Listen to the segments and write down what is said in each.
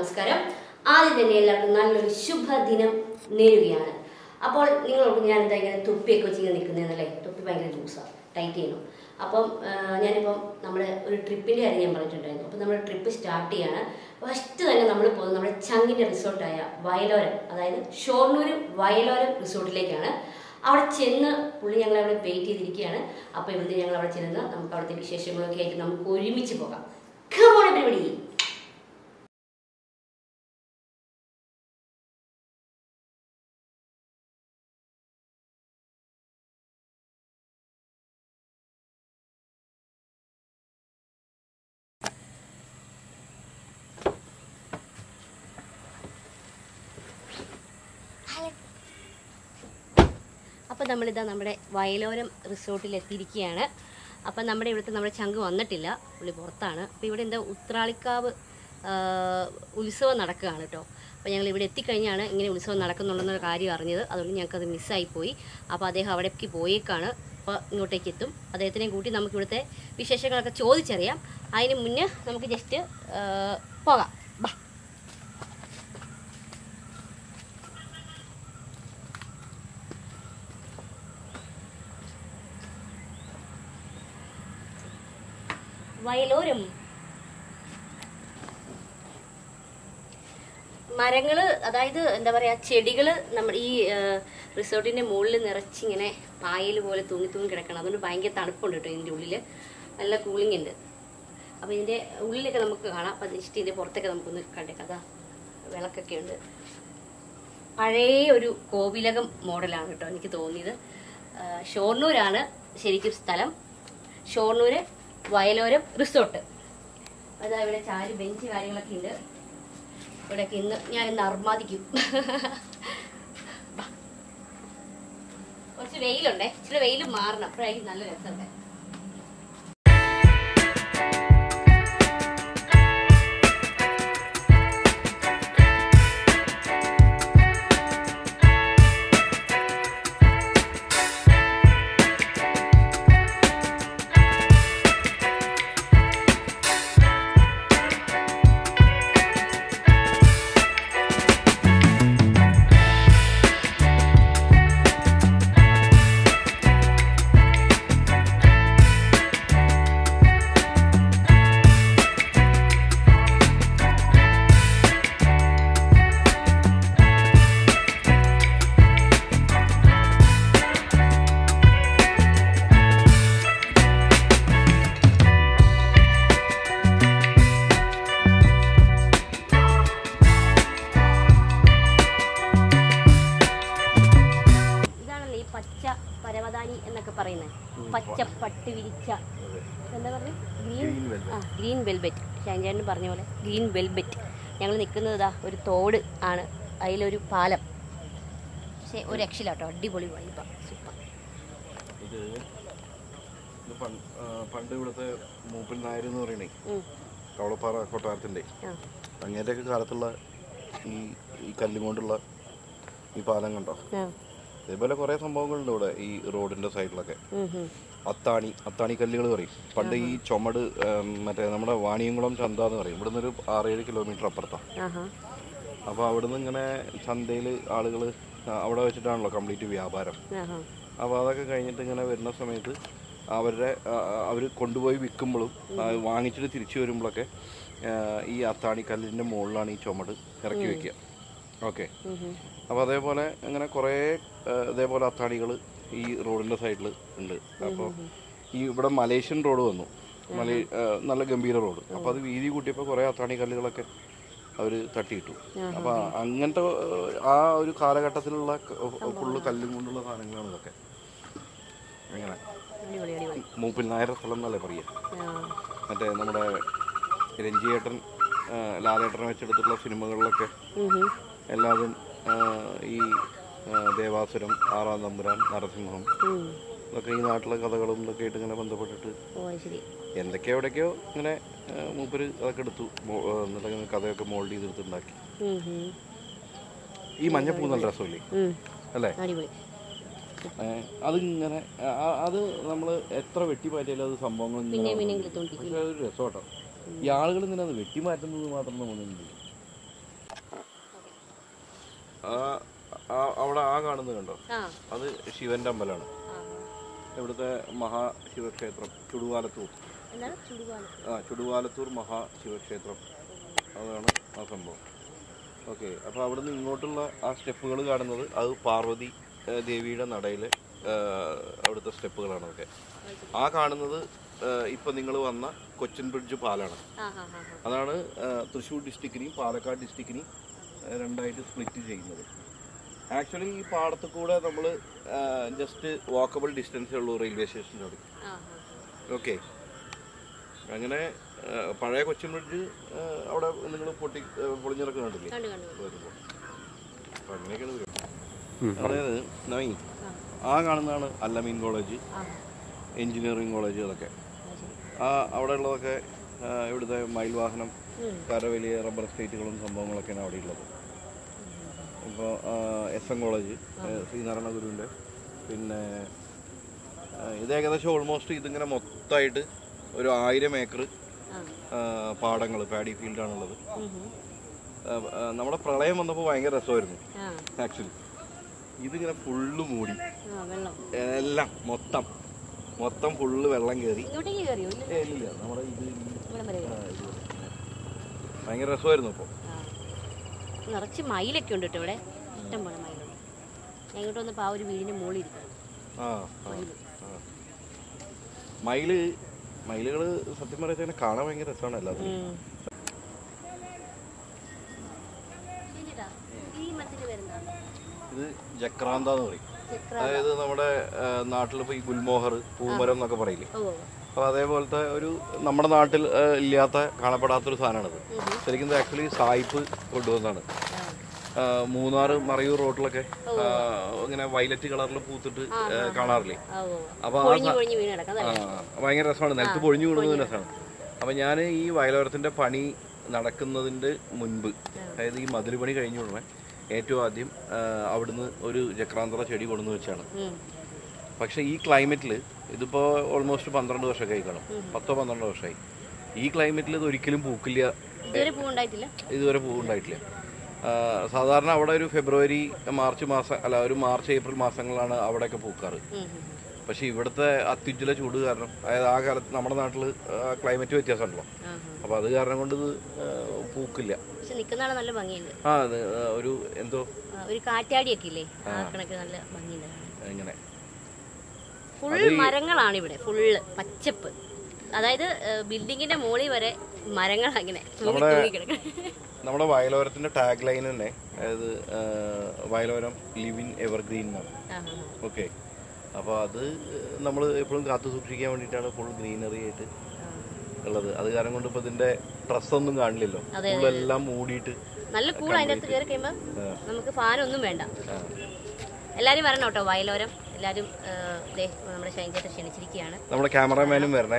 നമസ്കാരം ആദ്യം തന്നെ എല്ലാവർക്കും നല്ലൊരു ശുഭദിനം നേരുകയാണ് അപ്പോൾ നിങ്ങളോട് ഞാൻ എന്താ ഇങ്ങനെ തൊപ്പിയൊക്കെ വെച്ച് ഇങ്ങനെ നിൽക്കുന്നതെന്നല്ലേ തൊപ്പി ഭയങ്കര ലൂസാണ് ടൈറ്റ് ചെയ്യണം അപ്പം ആ, ഞാനിപ്പം നമ്മുടെ ഒരു ട്രിപ്പിൻ്റെ കാര്യം ഞാൻ പറഞ്ഞിട്ടുണ്ടായിരുന്നു അപ്പം നമ്മുടെ ട്രിപ്പ് സ്റ്റാർട്ട് ചെയ്യാണ് ഫസ്റ്റ് തന്നെ നമ്മൾ പോകുന്നത് നമ്മുടെ ചങ്ങിൻ്റെ റിസോർട്ടായ വയലോരം അതായത് ഷോർണൂർ വയലോരം റിസോർട്ടിലേക്കാണ് അവിടെ ചെന്ന് പുള്ളി ഞങ്ങൾ അവിടെ വെയിറ്റ് ചെയ്തിരിക്കുകയാണ് അപ്പോൾ ഇവിടുന്ന് ഞങ്ങൾ അവിടെ ചെന്ന് നമുക്ക് അവിടുത്തെ വിശേഷങ്ങളൊക്കെ ആയിട്ട് നമുക്ക് ഒരുമിച്ച് പോകാം Come on, everybody! അപ്പോൾ നമ്മളിതാ നമ്മുടെ വയലോരം റിസോർട്ടിൽ എത്തിയിരിക്കുകയാണ് അപ്പം നമ്മുടെ ഇവിടുത്തെ നമ്മുടെ ചങ്ക് വന്നിട്ടില്ല പുള്ളി പുറത്താണ് അപ്പോൾ ഇവിടെ എന്താ ഉത്രാളിക്കാവ് ആ, ഉത്സവം നടക്കുകയാണ് കേട്ടോ അപ്പോൾ ഞങ്ങൾ ഇവിടെ എത്തിക്കഴിഞ്ഞാണ് ഇങ്ങനെ ഉത്സവം നടക്കുന്നുണ്ടെന്നൊരു കാര്യം അറിഞ്ഞത് അതുകൊണ്ട് ഞങ്ങൾക്കത് മിസ്സായിപ്പോയി അപ്പോൾ അദ്ദേഹം അവിടേക്ക് പോയേക്കാണ് അപ്പോൾ ഇങ്ങോട്ടേക്ക് എത്തും അദ്ദേഹത്തിനെയും കൂട്ടി നമുക്ക് ഇവിടുത്തെ വിശേഷങ്ങളൊക്കെ ചോദിച്ചറിയാം അതിന് മുന്നേ നമുക്ക് ജസ്റ്റ് പോകാം ബാ വയലോരം മരങ്ങള് അതായത് എന്താ പറയാ ചെടികള് നമ്മുടെ ഈ റിസോർട്ടിന്റെ മുകളിൽ നിറച്ചിങ്ങനെ പായൽ പോലെ തൂങ്ങി തൂങ്ങി കിടക്കണം അതുകൊണ്ട് ഭയങ്കര തണുപ്പുണ്ട് കേട്ടോ ഇതിന്റെ ഉള്ളില് നല്ല കൂളിംഗ് ഉണ്ട് അപ്പൊ ഇതിന്റെ ഉള്ളിലൊക്കെ നമുക്ക് കാണാം അപ്പൊ ജസ്റ്റ് ഇതിന്റെ പുറത്തൊക്കെ നമുക്കൊന്ന് കണ്ടേക്കാം അതാ വിളക്കൊക്കെ ഉണ്ട് പഴയ ഒരു കോവിലകം മോഡലാണ് കേട്ടോ എനിക്ക് തോന്നിയത് ആ, ഷൊർണൂരാണ് ശരിക്കും സ്ഥലം ഷൊർണൂര് വയലോരം റിസോർട്ട് അതാ ഇവിടെ ചാരി ബെഞ്ച് കാര്യങ്ങളൊക്കെ ഉണ്ട് ഇവിടെയൊക്കെ ഇന്ന് ഞാൻ ഇന്ന് അർമാദിക്കും ബാ. കുറച്ച് വെയിലുണ്ടേ ഇച്ചിരി വെയിൽ മാറണം അപ്പോഴായിരിക്കും നല്ല രസമുണ്ട് ഇതാണല്ലോ ഈ പച്ച പരവതാനി എന്നൊക്കെ പറയുന്നത് പച്ച പട്ട് വിരിച്ച എന്താ പറയുക ഗ്രീൻ ആ ഗ്രീൻ വെൽബെറ്റ് ഷാൻചാൻ പറഞ്ഞ പോലെ ഗ്രീൻ വെൽബെറ്റ് ഞങ്ങൾ നിൽക്കുന്നത് ഇതാ ഒരു തോട് ആണ് അതിലൊരു പാലം പക്ഷേ ഒരു രക്ഷയിലാട്ടോ അടിപൊളി വൈബ സൂപ്പർ ഇത് ഇത് പണ്ട് ആ, പണ്ട് ഇവിടുത്തെ മൂപ്പൻ നായർ എന്ന് പറയണേ കവളപ്പാറ കൊട്ടാരത്തിൻ്റെ ആ അങ്ങേറ്റൊക്കെ കാലത്തുള്ള ഈ ഈ കല്ലും കൊണ്ടുള്ള ഈ പാലം കണ്ടോ ആ ഇതേപോലെ കുറേ സംഭവങ്ങളുണ്ട് ഇവിടെ ഈ റോഡിൻ്റെ സൈഡിലൊക്കെ ഉം, ഉം. അത്താണി അത്താണി കല്ലുകൾ പറയും പണ്ട് ഈ ചുമട് ഉം, മറ്റേ നമ്മുടെ വാണിയംകുളം ചന്ത എന്ന് പറയും ഇവിടുന്ന് ഒരു ആറേഴ് കിലോമീറ്റർ അപ്പുറത്താണ് ആഹാ അപ്പോൾ അവിടുന്ന് ഇങ്ങനെ ചന്തയിൽ ആളുകൾ അവിടെ വെച്ചിട്ടാണല്ലോ കംപ്ലീറ്റ് വ്യാപാരം ആഹാ അപ്പോൾ അതൊക്കെ കഴിഞ്ഞിട്ട് ഇങ്ങനെ വരുന്ന സമയത്ത് അവരുടെ അവർ കൊണ്ടുപോയി വിൽക്കുമ്പോഴും ആ, വാങ്ങിച്ചിട്ട് തിരിച്ചു വരുമ്പോഴൊക്കെ ആ, ഈ അത്താണിക്കല്ലിൻ്റെ മുകളിലാണ് ഈ ചുമട് ഇറക്കി വെക്കുക ഓക്കെ ഉം, ഉം. അപ്പോൾ അതേപോലെ അങ്ങനെ കുറേ ആ, ഇതേപോലെ അത്താണികൾ ഈ റോഡിൻ്റെ സൈഡിൽ ഉണ്ട് അപ്പോൾ ഈ ഇവിടെ മലേഷ്യൻ റോഡ് വന്നു മലേ ആ, നല്ല ഗംഭീര റോഡ് അപ്പോൾ അത് വീതി കൂട്ടിയപ്പോൾ കുറേ അത്താണി കല്ലുകളൊക്കെ അവർ തട്ടിയിട്ടു അപ്പോൾ അങ്ങനത്തെ ആ ഒരു കാലഘട്ടത്തിലുള്ള ഫുള്ള് കല്ലും കൊണ്ടുള്ള സാധനങ്ങളാണ് ഇതൊക്കെ അങ്ങനെ അടിപൊളി അടിപൊളി മൂപ്പിൽ നായർ സ്ഥലം എന്നല്ലേ പറയുക ആ മറ്റേ നമ്മുടെ രഞ്ജിയേട്ടൻ ആ, ലാലേട്ടനെ വെച്ചെടുത്തിട്ടുള്ള സിനിമകളിലൊക്കെ ഉം, ഉം. എല്ലാതും ആ, ഈ ആ, ദേവാസുരം ആറാം തമ്പുരാൻ നരസിംഹം ഉം. ഇതൊക്കെ ഈ നാട്ടിലെ കഥകളും ഇതൊക്കെ ആയിട്ട് ഇങ്ങനെ ബന്ധപ്പെട്ടിട്ട് ഓ അത് ശരി എന്തൊക്കെയോ എവിടേക്കോ ഇങ്ങനെ ആ, മൂപ്പര് അതൊക്കെ എടുത്തു മോ- ആ, എന്നിട്ട് ഇങ്ങനെ കഥയൊക്കെ മോൾഡ് ചെയ്തെടുത്തുണ്ടാക്കി ഉം, ഉം. ഈ മഞ്ഞപ്പൂ നല്ല രസമില്ലേ ഉം. അല്ലേ അടിപൊളി ഏ, അതിങ്ങനെ ആ- ആ- അത് നമ്മൾ എത്ര വെട്ടി മാറ്റിയാലും അത് സംഭവങ്ങൾ ഇങ്ങനെ പിന്നെയും പിന്നെയും കിളിത്തോണ്ടിരിക്കും പക്ഷേ അതൊരു രസമാട്ടോ ഈ ആളുകൾ ഇങ്ങനെ അത് വെട്ടി മാറ്റുന്നത് മാത്രം തോന്നുന്നുണ്ട് ആ ആ- അവിടെ ആ കാണുന്നത് കണ്ടോ ആ അത് ശിവന്റെ അമ്പലമാണ് ആ. ഇവിടുത്തെ മഹാശിവക്ഷേത്രം ചുടുവാലത്തൂർ എന്താണ് ചുടുകാലം ആ ചുടുവാലത്തൂർ മഹാശിവക്ഷേത്രം അതാണ് ആ സംഭവം ഓക്കെ അപ്പോൾ അവിടുന്ന് ഇങ്ങോട്ടുള്ള ആ സ്റ്റെപ്പുകൾ കാണുന്നത് അത് പാർവതി ഏ, ദേവിയുടെ നടയിലെ ഏ, അവിടുത്തെ സ്റ്റെപ്പുകളാണ് അതൊക്കെ ആ കാണുന്നത് ഇപ്പം നിങ്ങൾ വന്ന കൊച്ചിൻ ബ്രിഡ്ജ് പാലാണ് ആ ഹാ ഹാ ഹാ അതാണ് ഏ, തൃശ്ശൂർ ഡിസ്ട്രിക്റ്റിനെയും പാലക്കാട് ഡിസ്ട്രിക്റ്റിനെയും ഏ, രണ്ടായിട്ട് സ്പ്ലിറ്റ് ചെയ്യുന്നത് ആക്ച്വലി ഈ പാടത്ത് കൂടെ നമ്മൾ ജസ്റ്റ് വാക്കബിൾ ഡിസ്റ്റൻസേ ഉള്ളൂ റെയിൽവേ സ്റ്റേഷനോട് ആ ഹാ ഓക്കെ അങ്ങനെ ആ, പഴയ കൊച്ചിൻ ബ്രിഡ്ജ് ആ, അവിടെ നിങ്ങൾ പൊട്ടി ആ, പൊളിഞ്ഞിറക്ക് കണ്ടില്ലേ കണ്ടു കണ്ടു കണ്ടു വരുമ്പോ. അപ്പൊ അങ്ങനെയൊക്കെയാണ് വരും. അതായത് നവീൻ ആ ആ കാണുന്നതാണ് അല്ലമീൻ കോളേജ് ആ എഞ്ചിനീയറിംഗ് കോളേജ് അതൊക്കെ അത് ശരി ആ അവിടെ ഉള്ളതൊക്കെ ആ, ഇവിടുത്തെ മയിൽ വാഹനം ഉം. കരവലിയ റബ്ബർ എസ്റ്റേറ്റുകളും സംഭവങ്ങളൊക്കെയാണ് അവിടെ ഉള്ളത് ഇപ്പോൾ എസ് എൻ കോളേജ് ഏ, ശ്രീനാരായണ ഗുരുവിൻ്റെ പിന്നെ ആ, ഇത് ഏകദേശം ഓൾമോസ്റ്റ് ഇതിങ്ങനെ മൊത്തമായിട്ട് ഒരു ആയിരം ഏക്കർ ആ പാടങ്ങൾ പാഡി ഫീൽഡാണുള്ളത് ഉം ഉം. ആ, ആ, നമ്മുടെ പ്രളയം വന്നപ്പോൾ ഭയങ്കര രസമായിരുന്നു ആ ആക്ച്വലി ഇതിങ്ങനെ ഫുള്ള് മൂടി ആ വെള്ളം എല്ലാം മൊത്തം മൊത്തം ഫുള്ള് വെള്ളം കയറി ഇങ്ങോട്ടേക്ക് കയറിയോ ഇല്ല ഏ, ഇല്ല നമ്മുടെ ഇത് ഈ- ഇവിടെ വരെ ആ, ഇത് ഭയങ്കര രസമായിരുന്നു ഇപ്പോൾ ആ നിറച്ച് മയിലൊക്കെ ഉണ്ട് കേട്ടോ ഇവിടെ ഇഷ്ടം പോലെ മയിലുണ്ട് ഞാൻ ഇങ്ങോട്ട് വന്നപ്പോൾ ആ ഒരു വീടിൻ്റെ മുകളിൽ ഇരിക്കും ആ ആ, ആ. മയില് മയിലുകൾ സത്യം പറയുന്നത് കാണാൻ ഭയങ്കര രസമാണ് എല്ലാത്തിനും ഈ മരത്തിന്റെ പേരെന്താ ഇത് ജക്രാന്ത എന്ന് പറയും ചക്ര അതായത് നമ്മുടെ നാട്ടിൽ ഇപ്പോൾ ഈ ഗുൽമോഹർ പൂമരം എന്നൊക്കെ പറയില്ലേ ഓ അപ്പോൾ അതേപോലത്തെ ഒരു നമ്മുടെ നാട്ടിൽ ആ, ഇല്ലാത്ത കാണപ്പെടാത്തൊരു സാധനമാണിത് ശരിക്കും ഇത് ആക്ച്വലി സായിപ്പ് കൊണ്ടുവന്നതാണ് ആ, മൂന്നാർ മറയൂർ റോഡിലൊക്കെ ആ, ഇങ്ങനെ വയലറ്റ് കളറിൽ പൂത്തിട്ട് ആ, കാണാറില്ലേ ആ ഓ അപ്പോൾ ആ പൊഴിഞ്ഞു പൊഴിഞ്ഞു വീണ് കിടക്കാം ആ, അതല്ലേ ഭയങ്കര രസമാണ് നിലത്ത് പൊഴിഞ്ഞു കൂടുന്നത് രസമാണ് അപ്പം ഞാൻ ഈ വയലോരത്തിൻ്റെ പണി നടക്കുന്നതിൻ്റെ മുൻപ് അതായത് ഈ മതിൽ പണി കഴിഞ്ഞ ഉടനെ ഏറ്റവും ആദ്യം ആ, അവിടുന്ന് ഒരു ചക്രാന്തറ ചെടി കൊണ്ടുവന്ന് വെച്ചാണ് ഉം. പക്ഷേ ഈ ക്ലൈമറ്റിൽ ഇതിപ്പോൾ ഓൾമോസ്റ്റ് പന്ത്രണ്ട് വർഷമൊക്കെ ആയി കാണും പത്തോ പന്ത്രണ്ടോ വർഷമായി ഈ ക്ലൈമറ്റിൽ ഇത് ഒരിക്കലും പൂക്കില്ല ഇതുവരെ പൂവുണ്ടായിട്ടില്ല ഇതുവരെ പൂവുണ്ടായിട്ടില്ല ആ, സാധാരണ അവിടെ ഒരു ഫെബ്രുവരി മാർച്ച് മാസം അല്ല ഒരു മാർച്ച് ഏപ്രിൽ മാസങ്ങളിലാണ് അവിടെയൊക്കെ പൂക്കാറ് ഉം, ഉം, പക്ഷേ ഇവിടുത്തെ അത്യുജ്വല ചൂട് കാരണം അതായത് ആ കാലത്ത് നമ്മുടെ നാട്ടിൽ ക്ലൈമറ്റ് വ്യത്യാസമുണ്ടല്ലോ ആ, ആ. അപ്പോൾ അത് കാരണം കൊണ്ട് ഇത് ആ, പൂക്കില്ല പക്ഷെ നിൽക്കുന്ന ആള് നല്ല ഭംഗിയുണ്ട് ആ അത് ആ, ഒരു എന്തോ ആ, ഒരു കാറ്റാടിയൊക്കെ ഇല്ലേ ആ കണക്ക് നല്ല ഭംഗിയുണ്ട് കാണാൻ. ഇങ്ങനെ ഫുൾ മരങ്ങളാണ് ഇവിടെ ഫുള്ള് പച്ചപ്പ് അതായത് ബിൽഡിങ്ങിന്റെ മുകളിൽ വരെ മരങ്ങൾ അങ്ങനെ തൂങ്ങി തൂങ്ങി കിടക്കണം നമ്മുടെ വയലോരത്തിൻ്റെ ടാഗ് ലൈൻ തന്നെ അതായത് ആ, വയലോരം ലിവിൻ എവർഗ്രീൻ എന്നാണ് ആ, ആ, ആ. ഓക്കെ അപ്പോൾ അത് നമ്മൾ എപ്പോഴും കാത്തു സൂക്ഷിക്കാൻ വേണ്ടിയിട്ടാണ് ഫുൾ ഗ്രീനറി ആയിട്ട് ഉള്ളത് അത് കാരണം കൊണ്ട് ഇപ്പോൾ ഇതിൻ്റെ ഡ്രസ്സൊന്നും കാണില്ലല്ലോ ഫുൾ എല്ലാം മൂടിയിട്ട് നല്ല കൂൾ അതിന്റെ അടുത്ത് കയറി കഴിയുമ്പോൾ നമുക്ക് ഫാനൊന്നും വേണ്ട എല്ലാരും വരണം കേട്ടോ വയലോരം എല്ലാരും ആ, ദേ നമ്മുടെ ഷൈൻചേട്ടൻ ക്ഷണിച്ചിരിക്കുകയാണ് നമ്മുടെ ക്യാമറാമാനും വരണേ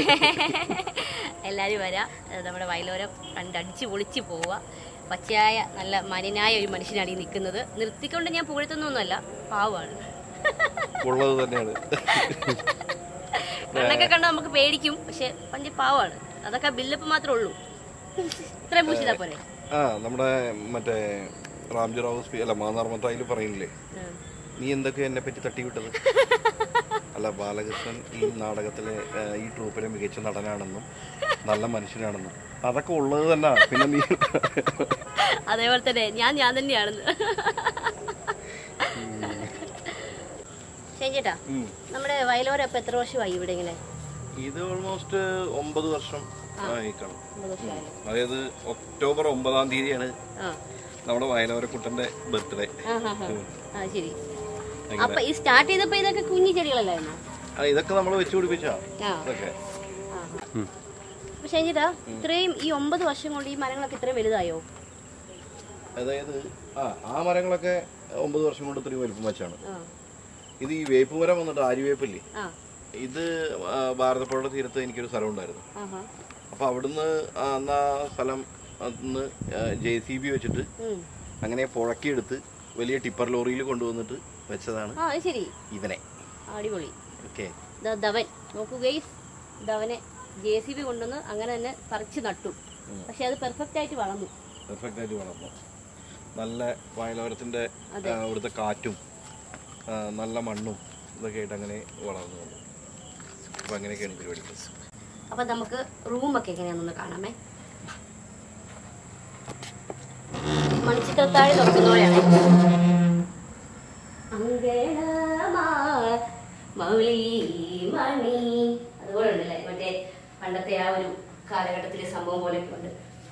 എല്ലാരും വരാം ആ, നമ്മുടെ വയലോരം കണ്ടടിച്ച് പൊളിച്ച് പോവുക പച്ചയായ നല്ല മനിനായ ഒരു മനുഷ്യനാണ് ഈ നിൽക്കുന്നത് നിർത്തിക്കൊണ്ട് ഞാൻ പുകഴ്ത്തുന്നൊന്നുമല്ല പാവമാണ് ഉള്ളത് തന്നെയാണ് കണ്ണൊക്കെ കണ്ടാൽ നമുക്ക് പേടിക്കും പക്ഷെ പഞ്ച് പാവമാണ് അതൊക്കെ ബില്ലപ്പ് മാത്രമേ ഉള്ളൂ ഇത്രയും പൂശിതാ പോരെ ആ നമ്മുടെ മറ്റേ റാംജി റാവു സ്പീ അല്ല മാനാർമത്തായിൽ പറയുന്നില്ലേ ഉം. നീ എന്തൊക്കെ എന്നെ പറ്റി തട്ടിവിട്ടത് അല്ല ബാലകൃഷ്ണൻ ഈ നാടകത്തിലെ ആ, ഈ ട്രൂപ്പിലെ മികച്ച നടനാണെന്നും നല്ല മനുഷ്യനാണെന്നും അതൊക്കെ ഉള്ളത് തന്നെ പിന്നെ നീ അതേപോലെ തന്നെ ഞാൻ ഞാൻ തന്നെയാണെന്ന് ചേട്ടാ ഉം. നമ്മുടെ വയലോരം ഇപ്പൊ എത്ര വർഷമായി ഇവിടെ ഇങ്ങനെ ഇത് ഓൾമോസ്റ്റ് ഒമ്പത് വർഷം ആയിക്കണം ഒമ്പത് വർഷമായി അതായത് ഒക്ടോബർ ഒമ്പതാം തീയതിയാണ് ആ നമ്മുടെ വയലോരക്കുട്ടന്റെ ബർത്ത്ഡേ ആ, ആ, ആ. ആ ശരി അപ്പൊ ഈ സ്റ്റാർട്ട് ചെയ്തപ്പോ ഇതൊക്കെ കുഞ്ഞു ചെടികളല്ലായിരുന്നോ ഇതൊക്കെ നമ്മൾ വെച്ച് പിടിപ്പിച്ചാ ആ ഇതൊക്കെ ആ. അപ്പൊ ഷൈൻചേട്ടാ ഇത്രയും ഈ ഒമ്പത് വർഷം കൊണ്ട് ഈ മരങ്ങളൊക്കെ ഇത്രയും വലുതായോ അതായത് ആ ആ മരങ്ങളൊക്കെ ഒമ്പത് വർഷം കൊണ്ട് ഇത്രയും വലുപ്പം വെച്ചാണ് ആ ഇത് ഈ വേപ്പ് മരം വന്നിട്ട് ആര്യവേപ്പില്ലേ ആ ഇത് ആ, ഭാരതപ്പുഴയുടെ തീരത്ത് എനിക്കൊരു സ്ഥലം ഉണ്ടായിരുന്നു ആഹാ അപ്പൊ അവിടുന്ന് ആ അന്ന് ആ സ്ഥലം അന്ന് ജെ സി ബി വെച്ചിട്ട് ഉം. അങ്ങനെ പുഴക്കിയെടുത്ത് വലിയ ടിപ്പർ ലോറിയിൽ കൊണ്ടുവന്നിട്ട് വെച്ചതാണ് ആ അത് ശരി ഇവനെ അടിപൊളി ഓക്കെ ദാ ധവൻ നോക്കൂ ഗൈസ് ധവനെ ജെ സി ബി കൊണ്ടുവന്ന് അങ്ങനെ തന്നെ പറിച്ച് നട്ടു പക്ഷെ അത് പെർഫെക്റ്റ് ആയിട്ട് വളർന്നു പെർഫെക്റ്റ് ആയിട്ട് വളർന്നു നല്ല വയലോരത്തിന്റെ ആ, ഇവിടുത്തെ കാറ്റും ആ, നല്ല മണ്ണും ഇതൊക്കെ ആയിട്ട് അങ്ങനെ വളർന്നു വന്നു അപ്പൊ അങ്ങനെയൊക്കെയാണ് പരിപാടി അപ്പൊ നമുക്ക് റൂമൊക്കെ എങ്ങനെയാണെന്ന് കാണാമേ മണിച്ചിത്രത്താഴ് തുറക്കുന്ന പോലെയാണ് മൗലി മണി അതുപോലെ ഉണ്ടല്ലേ മറ്റേ പണ്ടത്തെ ആ ഒരു കാലഘട്ടത്തിലെ സംഭവം പോലെയൊക്കെ ഉണ്ട്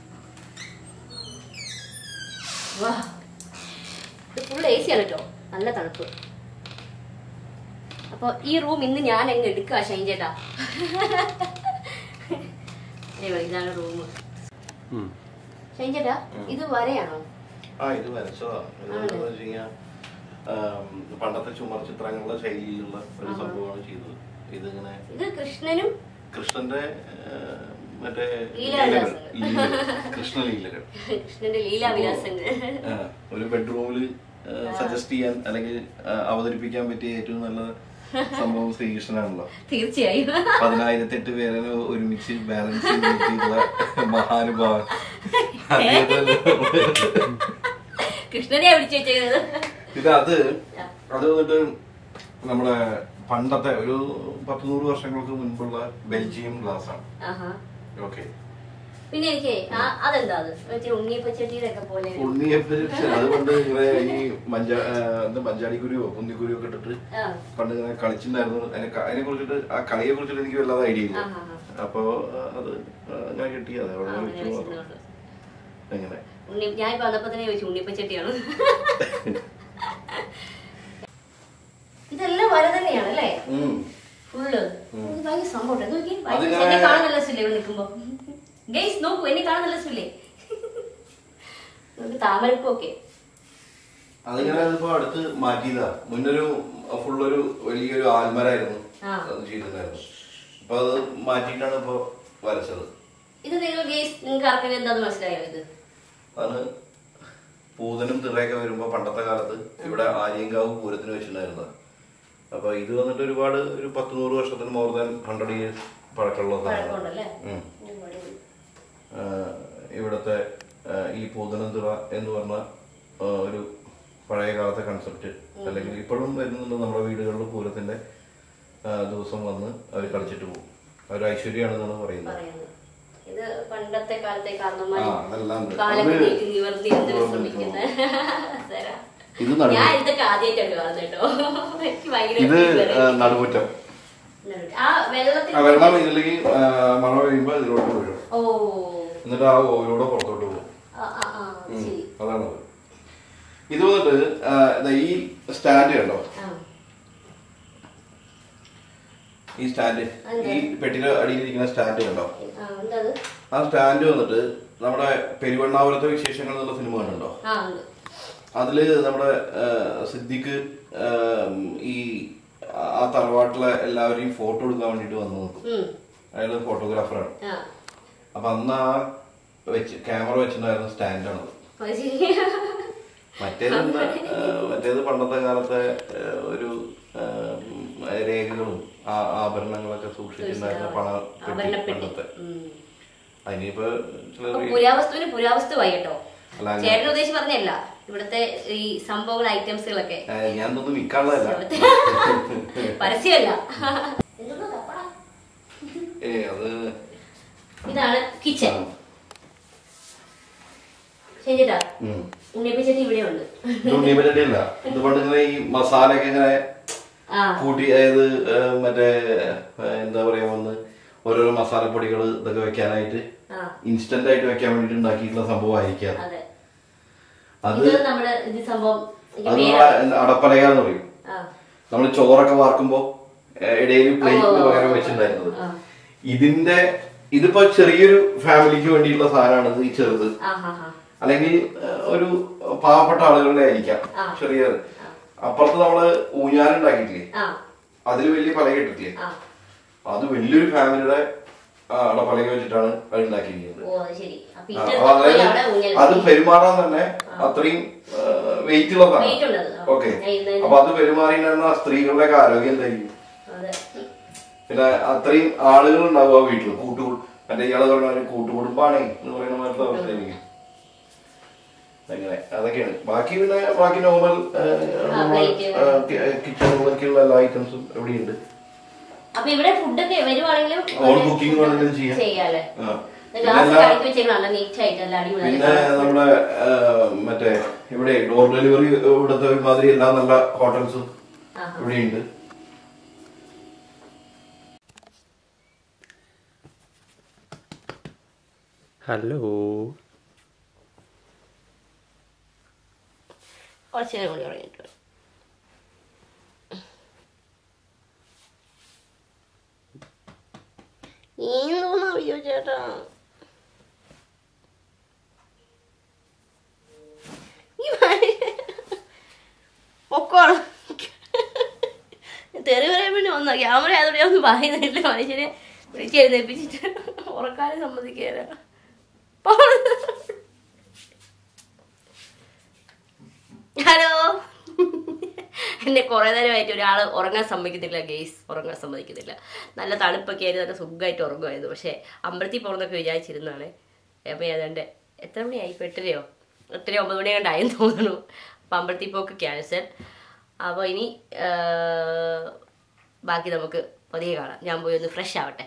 വാ ഇത് ഫുൾ എ സി ആണ് കേട്ടോ നല്ല തണുപ്പ് അപ്പൊ ഈ റൂം ഇന്ന് ഞാൻ അങ്ങ് എടുക്കുക ഷൈൻ ചേട്ടാ അയ്യോ, ഇതാണ് റൂം ഷൈൻ ചേട്ടാ ഇത് വരെയാണോ ആ ഇത് വരച്ചതാ ഇത് എന്താന്ന് വെച്ച് കഴിഞ്ഞാ, ആം, പണ്ടത്തെ ചുമർ ചിത്രങ്ങളുടെ ശൈലിയിലുള്ള ഒരു സംഭവമാണ് ചെയ്തത് ഇതിങ്ങനെ ഇത് കൃഷ്ണനും കൃഷ്ണന്റെ ആ, മറ്റേ ലീലാവിലാസങ്ങൾ. ലീലകൾ, കൃഷ്ണലീലകൾ കൃഷ്ണന്റെ ലീലാവിലാസങ്ങൾ ആ, ഒരു ബെഡ്റൂമിൽ സജസ്റ്റ് ചെയ്യാൻ അല്ലെങ്കിൽ ആ, അവതരിപ്പിക്കാൻ പറ്റിയ ഏറ്റവും നല്ല സംഭവം ശ്രീകൃഷ്ണനാണല്ലോ തീർച്ചയായും പതിനായിരത്തെട്ട് പേരെ ഒരുമിച്ച് ബാലൻസ് ചെയ്തിട്ടുള്ള മഹാനുഭാവൻ അദ്ദേഹത്തെ കൃഷ്ണനെ പിടിച്ചു വെച്ചേക്കുന്നത് ഇത് അത് അത് വന്നിട്ട് നമ്മുടെ പണ്ടത്തെ ഒരു പത്ത് നൂറ് വർഷങ്ങൾക്ക് മുൻപുള്ള ബെൽജിയം ഗ്ലാസ് ആണ് ആഹാ ഓക്കെ പിന്നെ എനിക്ക് ആ- അതെന്താ അത് മറ്റേ ഉണ്ണിയപ്പച്ചട്ടിയുടെ ഒക്കെ പോലെ ഉണ്ണിയപ്പൻ അത് പണ്ട് ഇങ്ങനെ ഈ മഞ്ച ആ, എന്താ മഞ്ചാടിക്കുരുവോ കുന്നിക്കുരുവോ ഒക്കെ ഇട്ടിട്ട് ആ പണ്ട് ഇങ്ങനെ കളിച്ചിട്ടുണ്ടായിരുന്നു അതിനെ ക- അതിനെ കുറിച്ചിട്ട് ആ കളിയെ കുറിച്ചിട്ട് എനിക്ക് വല്ലാതെ ഐഡിയ ഇല്ല ആഹാ, ആഹാ. അപ്പൊ ആ, അത് ആ, ഞാൻ കിട്ടി അത് അവിടെ ആ, വെച്ചു അങ്ങനെ മാത്രം. വെച്ചിരുന്നോണ്ട്. അങ്ങനെ ഉണ്ണി ഞാൻ ഇപ്പൊ വന്നപ്പോ തന്നെ ചോദിച്ചു ഉണ്ണിപ്പച്ചട്ടിയാണ് ഇതെല്ലാം വര തന്നെയാണ് അല്ലേ ഉം. ഫുള്ള് ഇത് ഭയങ്കര സംഭവം ഇത് നോക്കി അതിങ്ങനെ- എന്നെ കാണാൻ നല്ല രസമില്ലേ ഇവിടെ നിൽക്കുമ്പോ ഗൈസ് നോക്കൂ എന്നെ കാണാൻ നല്ല രസമില്ലേ നമുക്ക് താമരപ്പൊക്കെ അതിങ്ങനെ ഇപ്പൊ അടുത്ത് മാറ്റിയതാ മുന്നൊരു ഫുള്ളൊരു വലിയൊരു ആൽമരായിരുന്നു ആ. അത് ചെയ്തിട്ടുണ്ടായിരുന്നു അപ്പൊ അത് മാറ്റിയിട്ടാണ് ഇപ്പൊ വരച്ചത് ഇത് നിങ്ങൾ ഗൈസ് നിങ്ങൾക്ക് ആർക്കെങ്കിലും എന്താന്ന് മനസ്സിലായോ ഇത് അതാണ് പൂതനും തിറയൊക്കെ വരുമ്പോ പണ്ടത്തെ കാലത്ത് ഇവിടെ ആര്യങ്കാവ് പൂരത്തിന് വെച്ചിട്ടുണ്ടായിരുന്നത് അപ്പൊ ഇത് വന്നിട്ട് ഒരുപാട് ഒരു പത്ത് നൂറ് വർഷത്തിന് മോർ ദാൻ ഹൺഡ്രഡ് ഇയേഴ്സ് പഴക്കമുള്ള സാധനമാണ് പഴക്കമുണ്ടല്ലേ ഉം. ഓ, അടിപൊളി. ആഹ് ഇവിടുത്തെ ആഹ് ഈ പൂതനന്തുറ എന്ന് പറഞ്ഞ ആഹ് ഒരു പഴയ കാലത്തെ കൺസെപ്റ്റ് അല്ലെങ്കിൽ ഇപ്പോഴും വരുന്നുണ്ട് നമ്മുടെ വീടുകളിൽ പൂരത്തിന്റെ ആഹ് ദിവസം വന്ന് അവർ കളിച്ചിട്ട് പോകും അവർ ഐശ്വര്യമാണെന്നാണ് പറയുന്നത് പറയുന്നത് ഇത് പണ്ടത്തെ കാലത്തെ കാരണന്മാർ ആ, അതെല്ലാം ഉണ്ട്. കാലം അത് നീട്ടി നിവർത്തി എന്തിനു ശ്രമിക്കുന്ന തരാം. ഇത് നടുവ്. ഞാൻ ഇതൊക്കെ ആദ്യമായിട്ടാണ് കാണുന്നത് കേട്ടോ എനിക്ക് ഭയങ്കര ഇത് variety. ആഹ് നടുമുറ്റം ആ വെള്ളത്തിൽ ആ വെള്ളം ഇതിലേക്ക് ആഹ് മഴ പെയ്യുമ്പോൾ ഇതിലോട്ട് വീഴും ഓ എന്നിട്ട് ആ ഓയിലൂടെ പുറത്തോട്ട് പോകും ആ ആ ആ ശരി അതാണത് ഇത് വന്നിട്ട് ആഹ് ദാ ഈ സ്റ്റാൻഡ് കണ്ടോ ആ ഈ സ്റ്റാൻഡ് ഈ പെട്ടിയുടെ അടിയിലിരിക്കുന്ന സ്റ്റാൻഡ് കണ്ടോ ആ എന്താ അത് ആ സ്റ്റാൻഡ് വന്നിട്ട് നമ്മുടെ പെരുവണ്ണാപുരത്തെ വിശേഷങ്ങൾ എന്നുള്ള സിനിമ കണ്ടുണ്ടോ ആ ഉണ്ട് അതില് നമ്മുടെ ആ, സിദ്ദിഖ് ആ, ഈ ആ തറവാട്ടിലെ എല്ലാവരെയും ഫോട്ടോ എടുക്കാൻ വേണ്ടിട്ട് വന്നു നിൽക്കും ഉം. അയാള് ഫോട്ടോഗ്രാഫറാണ് ആ അപ്പൊ അന്ന് ആ വെച്ച് ക്യാമറ വെച്ചിട്ടുണ്ടായിരുന്ന സ്റ്റാൻഡാണത് അത് ശരി മറ്റേത് എന്താ, ആ, മറ്റേത് പണ്ടത്തെ കാലത്തെ ആ, ഒരു ആ, ഉം, രേഖകളും ആ ആഭരണങ്ങളൊക്കെ സൂക്ഷിച്ചിട്ടുണ്ടായിരുന്ന പണ പെട്ടി ആഭരണപ്പെട്ടി പണ്ടത്തെ ഉം. അതിനിപ്പോ ചിലർ അപ്പൊ പുരാവസ്തുവിന് പുരാവസ്തുവായി കേട്ടോ അല്ല, അങ്ങനെ- ചേട്ടൻ ഉദ്ദേശിച്ച് പറഞ്ഞല്ല ഇവിടുത്തെ ഈ സംഭവങ്ങൾ ഐറ്റംസുകളൊക്കെ ആ, ഞാൻ തോന്നുന്നു വിൽക്കാനുള്ളതല്ല പരസ്യമല്ല എന്തൊക്കെ തപ്പടാ? ഏ അത് ഇതാണ് കിച്ചൺ ശരിട്ടാ ഉം. ഉണ്ണിയപ്പച്ചട്ടി ഇവിടെ ഉണ്ട് ഇത് ഉണ്ണിയപ്പച്ചട്ടിയല്ല ഇത് പണ്ട് ഇങ്ങനെ ഈ മസാലയൊക്കെ ഇങ്ങനെ ആ കൂട്ടി അതായത് ആ, മറ്റേ ആ, എന്താ പറയാ വന്ന് ഓരോരോ മസാലപ്പൊടികൾ ഇതൊക്കെ വെക്കാനായിട്ട് ആ ഇൻസ്റ്റന്റ് ആയിട്ട് വെക്കാൻ വേണ്ടിട്ട് ഉണ്ടാക്കിയിട്ടുള്ള സംഭവമായിരിക്കാം അതെ അത് ഇത് നമ്മുടെ ഇത് സംഭവം എനിക്ക് അത് പേരാ. നമ്മളെ അടപ്പലക എന്ന് പറയും ആ നമ്മൾ ചോറൊക്കെ വാർക്കുമ്പോ ഇടയിൽ പ്ലേറ്റിന് ഓ. പകരം വെച്ചിട്ടുണ്ടായിരുന്നത് ആ. ഇതിന്റെ ഇതിപ്പോ ചെറിയൊരു ഫാമിലിക്ക് വേണ്ടിയിട്ടുള്ള സാധനമാണ് ഇത് ഈ ചെറുത് ആ ഹാ ഹാ അല്ലെങ്കിൽ ഏഹ്, ഒരു പാവപ്പെട്ട ആളുകളുടെ ആയിരിക്കാം ആ. ചെറിയ അപ്പുറത്ത് നമ്മള് ഊഞ്ഞാലുണ്ടാക്കിയിട്ടില്ലേ ആ അതിൽ വലിയ പലക ഇട്ടിട്ടില്ലേ ആ അത് വലിയൊരു ഫാമിലിയുടെ പലക വെച്ചിട്ടാണ് അത് ഉണ്ടാക്കിയിരിക്കുന്നത് ഓ അത് ശരി അപ്പൊ ആ, ഇത് അപ്പൊ അതായത് അവിടെ ഊഞ്ഞാൽ അത് പെരുമാറാൻ തന്നെ അത്രയും വെയിറ്റ് ഉള്ളതാണ് Weight ഉള്ളത്. ആ. ഓക്കെ ഞാൻ ഇന്ന് അപ്പൊ അത് പെരുമാറിയിരുന്ന സ്ത്രീകളുടെ ഒക്കെ ആരോഗ്യം എന്തായിരിക്കും അതെ പിന്നെ അത്രയും ആളുകൾ ഉണ്ടാവും ആ വീട്ടിൽ കൂട്ടു മറ്റേ ഇയാള് പറഞ്ഞ കൂട്ടുകുടുംബാണേ എന്ന് പറയുന്ന മാതിരത്തെ അവസ്ഥയായിരിക്കും അങ്ങനെ അതൊക്കെയാണ് ബാക്കി പിന്നെ ബാക്കി നോർമൽ കിച്ചൺ ബാക്കിയുള്ള എല്ലാ ഐറ്റംസും ഇവിടെയുണ്ട് അപ്പൊ ഇവിടെ ഫുഡൊക്കെ വരുവാണെങ്കിലും ഓൺ കുക്കിംഗ് വേണമെങ്കിലും ചെയ്യാം ചെയ്യാല്ലേ ആ. ഗ്ലാസ് പിന്നെ കടക്കി വെച്ചേക്കണം നല്ല നീറ്റ് ആയിട്ട് നല്ല അടിപൊളി പിന്നെ നമ്മുടെ ആ, മറ്റേ ഇവിടെ ഡോർ ഡെലിവറി ഇവിടുത്തെ മാതിരി എല്ലാ നല്ല ഹോട്ടൽസും ആഹാ. ഇവിടെയുണ്ട് ഹലോ കുറച്ച് നേരം കൂടി ഉറങ്ങിയിട്ട് വരാം. നീന്തോന്നാ അയ്യോ ചേട്ടാ ഈ മനുഷ്യൻ പൊക്കോളാം തെറി പറയാൻ വേണ്ടി വന്നാ ക്യാമറ ആയതോടെ ഒന്നും പറയുന്നില്ല മനുഷ്യനെ വിളിച്ചെഴുന്നേപ്പിച്ചിട്ട് ഉറക്കാനും സമ്മതിക്കേല ഹലോ എന്നെ കുറെ നേരമായിട്ട് ഒരാൾ ഉറങ്ങാൻ സമ്മതിക്കത്തില്ല ഗെയ്സ് ഉറങ്ങാൻ സമ്മതിക്കത്തില്ല നല്ല തണുപ്പൊക്കെ ആയിരുന്നു നല്ല സുഖമായിട്ട് ഉറങ്ങുമായിരുന്നു പക്ഷേ അമ്പലത്തിൽ പോകുന്നൊക്കെ വിചാരിച്ചിരുന്നാണ് അപ്പം ഏതാണ്ട് എത്ര മണിയായി ഇപ്പം എട്ടരയോ എട്ടര ഒമ്പത് മണി കണ്ടായെന്ന് തോന്നുന്നു അപ്പം അമ്പലത്തിൽ പോക്ക് ക്യാൻസൽ അപ്പോൾ ഇനി ആ, ബാക്കി നമുക്ക് പതിയെ കാണാം ഞാൻ പോയി ഒന്ന് ഫ്രഷ് ആവട്ടെ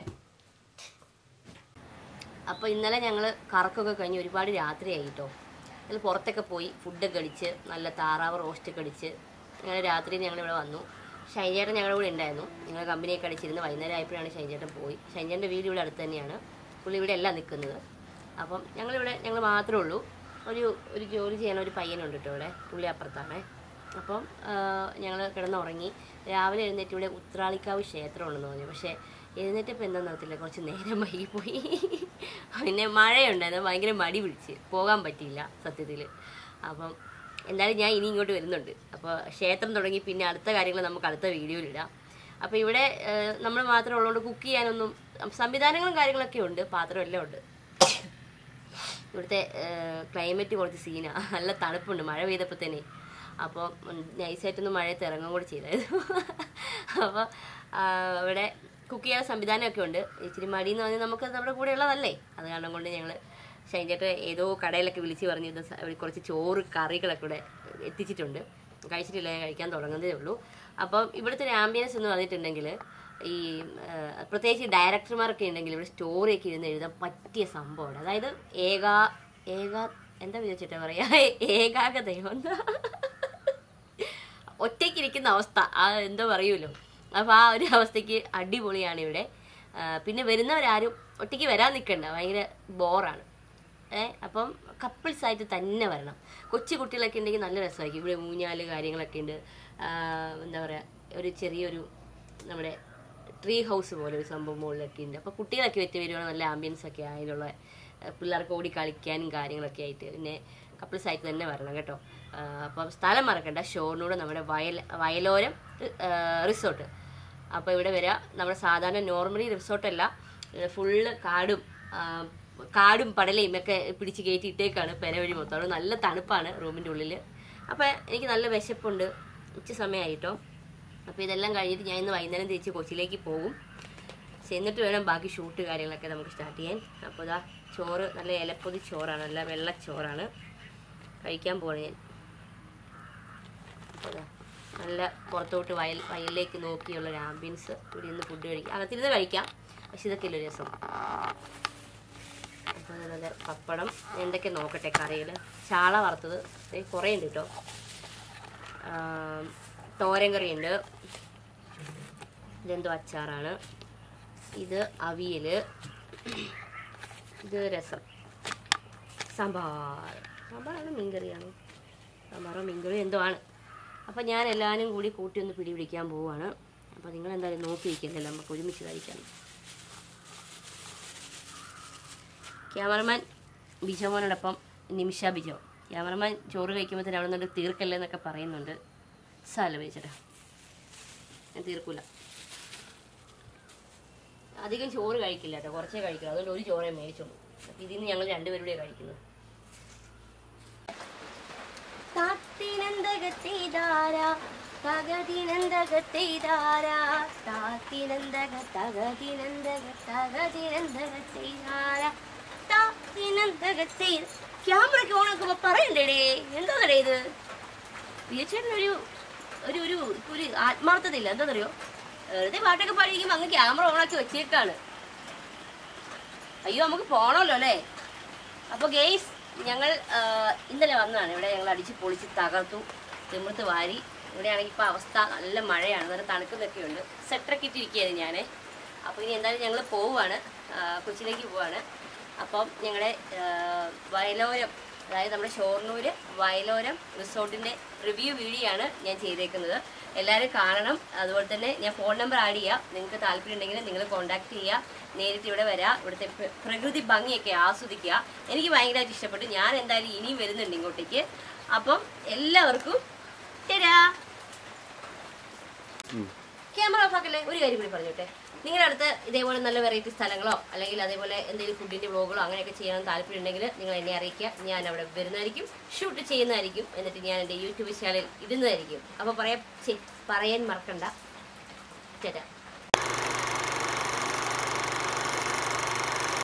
അപ്പോൾ ഇന്നലെ ഞങ്ങൾ കറക്കൊക്കെ കഴിഞ്ഞ് ഒരുപാട് രാത്രിയായി കേട്ടോ ഞങ്ങൾ പുറത്തൊക്കെ പോയി ഫുഡൊക്കെ അടിച്ച് നല്ല താറാവ് റോസ്റ്റൊക്കെ അടിച്ച് അങ്ങനെ രാത്രി ഞങ്ങളിവിടെ വന്നു ഷൈൻചേട്ടൻ ഞങ്ങളുടെ കൂടെ ഉണ്ടായിരുന്നു ഞങ്ങൾ കമ്പനിയൊക്കെ അടിച്ചിരുന്ന് വൈകുന്നേരം ആയപ്പോഴാണ് ഷൈൻചേട്ടൻ പോയി ഷൈൻചേട്ടൻ്റെ വീട് ഇവിടെ അടുത്ത് തന്നെയാണ് പുള്ളി ഇവിടെ അല്ല നിൽക്കുന്നത് അപ്പം ഞങ്ങളിവിടെ ഞങ്ങൾ മാത്രമേ ഉള്ളൂ ഒരു ഒരു ജോലി ചെയ്യാൻ ഒരു പയ്യനുണ്ട് കേട്ടോ ഇവിടെ പുള്ളി അപ്പുറത്താണ് അപ്പം ഞങ്ങൾ കിടന്നുറങ്ങി രാവിലെ എഴുന്നേറ്റ് ഇവിടെ ഉത്രാളിക്കാവ് ക്ഷേത്രമുണ്ടെന്ന് പറഞ്ഞു പക്ഷേ എഴുന്നേറ്റപ്പോൾ എന്താണെന്ന് അറിയത്തില്ല കുറച്ച് നേരം വൈകിപ്പോയി പിന്നെ മഴയുണ്ടായിരുന്നു ഭയങ്കര മടി പിടിച്ച് പോകാൻ പറ്റിയില്ല സത്യത്തിൽ അപ്പം എന്തായാലും ഞാൻ ഇനി ഇങ്ങോട്ട് വരുന്നുണ്ട് അപ്പോൾ ക്ഷേത്രം തുടങ്ങി പിന്നെ അടുത്ത കാര്യങ്ങൾ നമുക്ക് അടുത്ത വീഡിയോയിലിടാം അപ്പോൾ ഇവിടെ നമ്മൾ മാത്രം ഉള്ളതുകൊണ്ട് കുക്ക് ചെയ്യാനൊന്നും സംവിധാനങ്ങളും കാര്യങ്ങളൊക്കെ ഉണ്ട് പാത്രമെല്ലാം ഉണ്ട് ഇവിടുത്തെ ക്ലൈമറ്റ് കുറച്ച് സീനാണ് നല്ല തണുപ്പുണ്ട് മഴ പെയ്തപ്പോൾ തന്നെ അപ്പോൾ നൈസായിട്ടൊന്ന് മഴയത്ത് ഇറങ്ങും കൂടി ചെയ്തായിരുന്നു അപ്പോൾ ഇവിടെ കുക്ക് ചെയ്യാൻ സംവിധാനമൊക്കെ ഉണ്ട് ഇച്ചിരി മടി എന്ന് പറഞ്ഞാൽ നമുക്ക് നമ്മുടെ കൂടെ ഉള്ളതല്ലേ അത് കാരണം കൊണ്ട് ഞങ്ങൾ ഷൈൻചേട്ടൻ ഏതോ കടയിലൊക്കെ വിളിച്ച് പറഞ്ഞ് ഇത് സ- ഒരു കുറച്ച് ചോറ് കറികളൊക്കെ ഇവിടെ എത്തിച്ചിട്ടുണ്ട് കഴിച്ചിട്ടില്ല ഞാൻ കഴിക്കാൻ തുടങ്ങുന്നതേ ഉള്ളൂ അപ്പം ഇവിടുത്തെ ഒരു ആംബിയൻസ് എന്ന് പറഞ്ഞിട്ടുണ്ടെങ്കിൽ ഈ ആ, പ്രത്യേകിച്ച് ഡയറക്ടർമാരൊക്കെ ഉണ്ടെങ്കിൽ ഇവിടെ സ്റ്റോറിയൊക്കെ ഇരുന്ന് എഴുതാൻ പറ്റിയ സംഭവമാണ് അതായത് ഏകാ ഏകാ എന്താ വിചാരിച്ചിട്ടാ പറയാ ഏകാഗതയോ എന്താ ഒറ്റയ്ക്കിരിക്കുന്ന അവസ്ഥ ആ എന്തോ പറയുമല്ലോ അപ്പോൾ ആ ഒരു അവസ്ഥയ്ക്ക് അടിപൊളിയാണ് ഇവിടെ ആ, പിന്നെ വരുന്നവരാരും ഒറ്റയ്ക്ക് വരാൻ നിൽക്കണ്ട ഭയങ്കര ബോറാണ് ഏ അപ്പം കപ്പിൾസ് ആയിട്ട് തന്നെ വരണം കൊച്ചു കുട്ടികളൊക്കെ ഉണ്ടെങ്കിൽ നല്ല രസമായിരിക്കും ഇവിടെ ഊഞ്ഞാല് കാര്യങ്ങളൊക്കെ ഉണ്ട് ആ, എന്താ പറയുക ഒരു ചെറിയൊരു നമ്മുടെ ട്രീ ഹൗസ് പോലെ ഒരു സംഭവം മുകളിലൊക്കെ ഉണ്ട് അപ്പോൾ കുട്ടികളൊക്കെ വെച്ച് വരുവാണെങ്കിൽ നല്ല ആംബിയൻസ് ഒക്കെ അതിലുള്ള ആ, പിള്ളേർക്ക് ഓടി കളിക്കാനും കാര്യങ്ങളൊക്കെ ആയിട്ട് പിന്നെ കപ്പിൾസ് ആയിട്ട് തന്നെ വരണം കേട്ടോ ആ, അപ്പം സ്ഥലം മറക്കണ്ട ഷോറിനൂടെ നമ്മുടെ വയൽ വയലോരം റിസോർട്ട് അപ്പോൾ ഇവിടെ വരിക നമ്മുടെ സാധാരണ നോർമലി റിസോർട്ടല്ല ഫുള്ള് കാടും ആ, കാടും പടലയും ഒക്കെ പിടിച്ച് കയറ്റി ഇട്ടേക്കാണ് പെര വഴി മൊത്തം അവിടെ നല്ല തണുപ്പാണ് റൂമിൻ്റെ ഉള്ളിൽ അപ്പോൾ എനിക്ക് നല്ല വിശപ്പുണ്ട് ഉച്ച സമയമായിട്ടോ അപ്പോൾ ഇതെല്ലാം കഴിഞ്ഞിട്ട് ഞാൻ ഇന്ന് വൈകുന്നേരം തിരിച്ച് കൊച്ചിയിലേക്ക് പോകും ചെന്നിട്ട് വേണം ബാക്കി ഷൂട്ട് കാര്യങ്ങളൊക്കെ നമുക്ക് സ്റ്റാർട്ട് ചെയ്യാൻ അപ്പോൾ ഇതാ ചോറ് നല്ല ഇലപ്പൊതി ചോറാണ് നല്ല വെള്ള ചോറാണ് കഴിക്കാൻ പോകണം ഞാൻ അപ്പോൾ ദാ നല്ല പുറത്തോട്ട് വയൽ വയലിലേക്ക് നോക്കിയുള്ള ഒരു ആംബിയൻസ് ഇവിടെ നിന്ന് ഫുഡ് കഴിക്കാം അകത്തിരുന്ന് കഴിക്കാം പക്ഷെ ഇതൊക്കെ ഒരു രസം അപ്പോൾ അത് നല്ല പപ്പടം എന്തൊക്കെ നോക്കട്ടെ കറികൾ ചാള വറുത്തത് ദേ കുറേ ഉണ്ട് കേട്ടോ ആം, തോരൻ കറിയുണ്ട് ഇതെന്തോ അച്ചാറാണ് ഇത് അവിയൽ ഇത് രസം സാമ്പാർ സാമ്പാറാണ് മീൻകറിയാണ് സാമ്പാറോ മീൻകറിയോ എന്തോ ആണ് അപ്പം ഞാൻ എല്ലാവരും കൂടി കൂട്ടി ഒന്ന് പിടി പിടിക്കാൻ പോവുകയാണ് അപ്പോൾ നിങ്ങൾ എന്തായാലും നോക്കി വയ്ക്കുന്നില്ല നമുക്ക് ഒരുമിച്ച് കഴിക്കാം ക്യാമറമാൻ ബിജോമോനോടൊപ്പം നിമിഷ ബിജോ ക്യാമറമാൻ ചോറ് കഴിക്കുമ്പോൾ തന്നെ അവിടെ നിന്ന് തീർക്കല്ലേ എന്നൊക്കെ പറയുന്നുണ്ട് സാല വെച്ചിട്ട് ഞാൻ തീർക്കൂല അധികം ചോറ് കഴിക്കില്ല കേട്ടോ കുറച്ചേ കഴിക്കുള്ളൂ അതുകൊണ്ട് ഒരു ചോറേ മേടിച്ചോളൂ അപ്പം ഇതിൽ നിന്ന് ഞങ്ങൾ രണ്ടുപേരുടെ കഴിക്കുന്നത് താത്തിനന്തകത്തെയ്താര തകതിനന്തകത്തെയ്താര താത്തിനന്തക തകതിനന്തക തകതിനന്തകത്തെയ്താര താത്തിനന്തകത്തെയ്ത ക്യാമറ ഒക്കെ ഓൺ ആക്കുമ്പോ പറയണ്ടേടേ എന്താന്നടേ ഇത് വിജയച്ചേട്ടനൊരു ഒരു ഒരു ഇപ്പൊ ഒരു ആത്മാർത്ഥതയില്ല എന്താണെന്നറിയോ വെറുതെ പാട്ടൊക്കെ പാടിയിരിക്കുമ്പോ അങ്ങ് ക്യാമറ ഓണാക്കി വെച്ചേക്കാണ് അയ്യോ നമുക്ക് പോണല്ലോ അല്ലേ അപ്പൊ ഗെയ്സ് ഞങ്ങൾ ആ, ഇന്നലെ വന്നതാണ് ഇവിടെ ഞങ്ങൾ അടിച്ച് പൊളിച്ച് തകർത്തു തിമിർത്ത് വാരി ഇവിടെയാണെങ്കിൽ ഇപ്പോൾ അവസ്ഥ നല്ല മഴയാണ് നല്ല തണുക്കുന്നൊക്കെ ഉണ്ട് സെറ്ററൊക്കെ ഇട്ടിരിക്കുകയായിരുന്നു ഞാൻ അപ്പോൾ ഇനി എന്തായാലും ഞങ്ങൾ പോവുകയാണ് ആ, കൊച്ചിയിലേക്ക് പോവാണ് അപ്പം ഞങ്ങളുടെ ആ, വയലോരം അതായത് നമ്മുടെ ഷോർണൂര് വയലോരം റിസോർട്ടിൻ്റെ റിവ്യൂ വീഡിയോ ആണ് ഞാൻ ചെയ്തേക്കുന്നത് എല്ലാവരും കാണണം അതുപോലെ തന്നെ ഞാൻ ഫോൺ നമ്പർ ആഡ് ചെയ്യാം നിങ്ങൾക്ക് താല്പര്യം ഉണ്ടെങ്കിൽ നിങ്ങൾ കോൺടാക്ട് ചെയ്യുക നേരിട്ട് ഇവിടെ വരാം ഇവിടുത്തെ പ്ര- പ്രകൃതി ഭംഗിയൊക്കെ ആസ്വദിക്കുക എനിക്ക് ഭയങ്കരമായിട്ട് ഇഷ്ടപ്പെട്ടു ഞാൻ എന്തായാലും ഇനിയും വരുന്നുണ്ട് ഇങ്ങോട്ടേക്ക് അപ്പം എല്ലാവർക്കും തരാ ക്യാമറ ഓഫ് ആക്കല്ലേ ഒരു കാര്യം കൂടി പറഞ്ഞോട്ടെ നിങ്ങളുടെ അടുത്ത് ഇതേപോലെ നല്ല വെറൈറ്റി സ്ഥലങ്ങളോ അല്ലെങ്കിൽ അതേപോലെ എന്തെങ്കിലും ഫുഡിന്റെ വ്ളോഗുകളോ അങ്ങനെയൊക്കെ ചെയ്യാൻ താല്പര്യം ഉണ്ടെങ്കിൽ നിങ്ങൾ എന്നെ അറിയിക്കുക ഞാൻ അവിടെ വരുന്നതായിരിക്കും ഷൂട്ട് ചെയ്യുന്നതായിരിക്കും എന്നിട്ട് ഞാൻ എൻ്റെ യൂട്യൂബ് ചാനലിൽ ഇടുന്നതായിരിക്കും അപ്പോൾ പറയാൻ പറയാൻ മറക്കണ്ട ചേട്ടാ